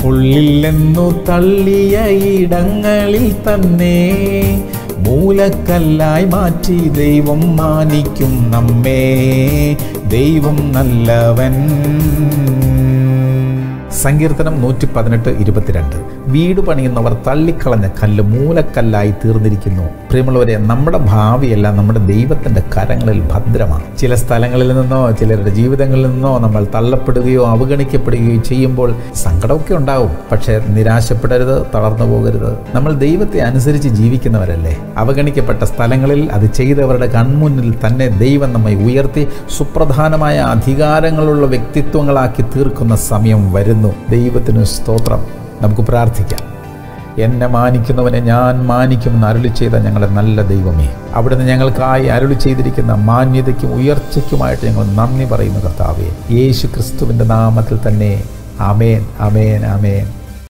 കൊള്ളില്ലെന്നു തള്ളിയ ഇടങ്ങളിൽ തന്നെ മൂലക്കല്ലായി മാറ്റി ദൈവം മാനിക്കും നമ്മേ ദൈവം നല്ലവൻ സങ്കീർത്തനം നൂറ്റി പതിനെട്ട് ഇരുപത്തിരണ്ട് വീട് പണിയുന്നവർ തള്ളിക്കളഞ്ഞ കല്ല് മൂലക്കല്ലായി തീർന്നിരിക്കുന്നു പ്രിയമുള്ളവരെ നമ്മുടെ ഭാവിയെല്ലാം നമ്മുടെ ദൈവത്തിൻ്റെ കരങ്ങളിൽ ഭദ്രമാണ് ചില സ്ഥലങ്ങളിൽ നിന്നോ ചിലരുടെ ജീവിതങ്ങളിൽ നിന്നോ നമ്മൾ തള്ളപ്പെടുകയോ അവഗണിക്കപ്പെടുകയോ ചെയ്യുമ്പോൾ സങ്കടമൊക്കെ ഉണ്ടാവും പക്ഷേ നിരാശപ്പെടരുത് തളർന്നു പോകരുത് നമ്മൾ ദൈവത്തെ അനുസരിച്ച് ജീവിക്കുന്നവരല്ലേ അവഗണിക്കപ്പെട്ട സ്ഥലങ്ങളിൽ അത് ചെയ്തവരുടെ കൺമുന്നിൽ തന്നെ ദൈവം നമ്മെ ഉയർത്തി സുപ്രധാനമായ അധികാരങ്ങളുള്ള വ്യക്തിത്വങ്ങളാക്കി തീർക്കുന്ന സമയം വരുന്നു ദൈവത്തിന് സ്തോത്രം നമുക്ക് പ്രാർത്ഥിക്കാം എന്നെ മാനിക്കുന്നവനെ ഞാൻ മാനിക്കുമെന്ന് അരുളി ചെയ്ത ഞങ്ങളുടെ നല്ല ദൈവമേ അവിടുന്ന് ഞങ്ങൾക്കായി അരുളി ചെയ്തിരിക്കുന്ന മാന്യതയ്ക്കും ഉയർച്ചയ്ക്കുമായിട്ട് ഞങ്ങൾ നന്ദി പറയുന്നു കർത്താവേ യേശു ക്രിസ്തുവിൻ്റെ നാമത്തിൽ തന്നെ അമേൻ അമേൻ അമേൻ